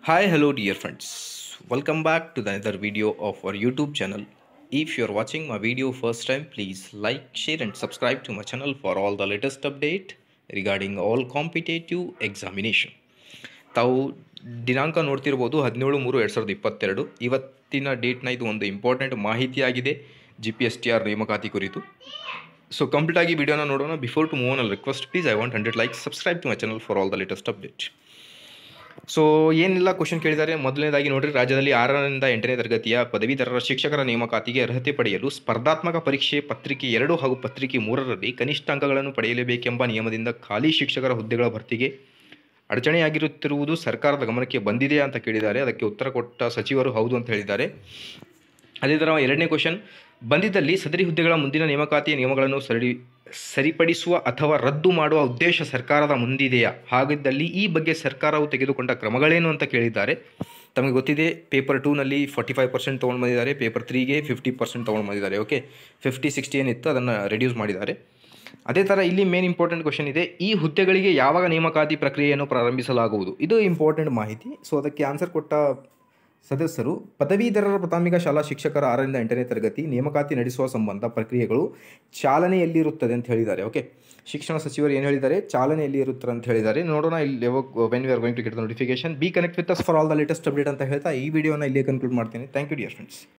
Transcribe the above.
Hi, hello, dear friends. Welcome back to the another video of our YouTube channel. If you're watching my video first time, please like, share, and subscribe to my channel for all the latest update regarding all competitive examination. ತಾವು ದಿನಾಂಕ ನೋಡ್ತಿರ್ಬೋದು ಹದಿನೇಳು ಮೂರು ಎರಡು ಸಾವಿರದ ಇಪ್ಪತ್ತೆರಡು ಇವತ್ತಿನ ಡೇಟ್ನ ಇದು ಒಂದು ಇಂಪಾರ್ಟೆಂಟ್ ಮಾಹಿತಿಯಾಗಿದೆ G P S T R ನೇಮಕಾತಿ ಕುರಿತು ಸೊ ಕಂಪ್ಲೀಟ್ ಆಗಿ ವಿಡಿಯೋನ ನೋಡೋಣ before to move on request please I want hundred like subscribe to my channel for all the latest update so ಏನೆಲ್ಲ ಕ್ವಶನ್ ಕೇಳಿದ್ದಾರೆ ಮೊದಲನೇದಾಗಿ ನೋಡ್ರಿ ರಾಜ್ಯದಲ್ಲಿ ಆರರಿಂದ ಎಂಟನೇ ತರಗತಿಯ ಪದವೀಧರರ ಶಿಕ್ಷಕರ ನೇಮಕಾತಿಗೆ ಅರ್ಹತೆ ಪಡೆಯಲು ಸ್ಪರ್ಧಾತ್ಮಕ ಪರೀಕ್ಷೆ ಪತ್ರಿಕೆ ಎರಡು ಹಾಗೂ ಪತ್ರಿಕೆ ಮೂರರಲ್ಲಿ ಕನಿಷ್ಠ ಅಂಕಗಳನ್ನು ಪಡೆಯಲೇಬೇಕೆಂಬ ನಿಯಮದಿಂದ ಖಾಲಿ ಶಿಕ್ಷಕರ ಹುದ್ದೆಗಳ ಭರ್ತಿಗೆ ಅಡಚಣೆಯಾಗಿರುತ್ತಿರುವುದು ಸರ್ಕಾರದ ಗಮನಕ್ಕೆ ಬಂದಿದೆ ಅಂತ ಕೇಳಿದ್ದಾರೆ ಅದಕ್ಕೆ ಉತ್ತರ ಕೊಟ್ಟ ಸಚಿವರು ಹೌದು ಅಂತ ಹೇಳಿದ್ದಾರೆ ಅದೇ ಥರ ಎರಡನೇ ಕ್ವಶನ್ ಬಂದಿದ್ದಲ್ಲಿ ಸದರಿ ಹುದ್ದೆಗಳ ಮುಂದಿನ ನೇಮಕಾತಿಯ ನಿಯಮಗಳನ್ನು ಸರಿ ಸರಿಪಡಿಸುವ ಅಥವಾ ರದ್ದು ಮಾಡುವ ಉದ್ದೇಶ ಸರ್ಕಾರದ ಮುಂದಿದೆಯಾ ಹಾಗಿದ್ದಲ್ಲಿ ಈ ಬಗ್ಗೆ ಸರ್ಕಾರವು ತೆಗೆದುಕೊಂಡ ಕ್ರಮಗಳೇನು ಅಂತ ಕೇಳಿದ್ದಾರೆ ತಮಗೆ ಗೊತ್ತಿದೆ ಪೇಪರ್ ಟೂನಲ್ಲಿ ಫಾರ್ಟಿ ಫೈವ್ ಪರ್ಸೆಂಟ್ ತೊಗೊಂಡು ಬಂದಿದ್ದಾರೆ ಪೇಪರ್ ತ್ರೀಗೆ ಫಿಫ್ಟಿ ಪರ್ಸೆಂಟ್ ತೊಗೊಂಡು ಬಂದಿದ್ದಾರೆ ಓಕೆ ಫಿಫ್ಟಿ ಸಿಕ್ಸ್ಟಿ ಏನಿತ್ತು ಅದನ್ನು ರೆಡ್ಯೂಸ್ ಮಾಡಿದ್ದಾರೆ ಅದೇ ಥರ ಇಲ್ಲಿ ಮೇನ್ ಇಂಪಾರ್ಟೆಂಟ್ ಕ್ವಶನ್ ಇದೆ ಈ ಹುದ್ದೆಗಳಿಗೆ ಯಾವಾಗ ನೇಮಕಾತಿ ಪ್ರಕ್ರಿಯೆಯನ್ನು ಪ್ರಾರಂಭಿಸಲಾಗುವುದು ಇದು ಇಂಪಾರ್ಟೆಂಟ್ ಮಾಹಿತಿ ಸೊ ಅದಕ್ಕೆ ಆನ್ಸರ್ ಕೊಟ್ಟ ಸದಸ್ಯರು ಪದವೀಧರರ ಪ್ರಾಥಮಿಕ ಶಾಲಾ ಶಿಕ್ಷಕರ ಆರರಿಂದ ಎಂಟನೇ ತರಗತಿ ನೇಮಕಾತಿ ನಡೆಸುವ ಸಂಬಂಧ ಪ್ರಕ್ರಿಯೆಗಳು ಚಾಲನೆಯಲ್ಲಿರುತ್ತದೆ ಅಂತ ಹೇಳಿದ್ದಾರೆ ಓಕೆ ಶಿಕ್ಷಣ ಸಚಿವರು ಏನು ಹೇಳಿದ್ದಾರೆ ಚಾಲನೆಯಲ್ಲಿ ಇರುತ್ತಾರೆ ಅಂತ ಹೇಳಿದ್ದಾರೆ ನೋಡೋಣ ಇಲ್ಲಿ when we are going to get the notification be connect with us for all the latest update ಅಂತ ಹೇಳ್ತಾ ಈ ವಿಡಿಯೋನ ಇಲ್ಲೇ ಕನ್ಕ್ಲೂಡ್ ಮಾಡ್ತೀನಿ ಥ್ಯಾಂಕ್ ಯು ಡಿಯರ್ ಫ್ರೆಂಡ್ಸ್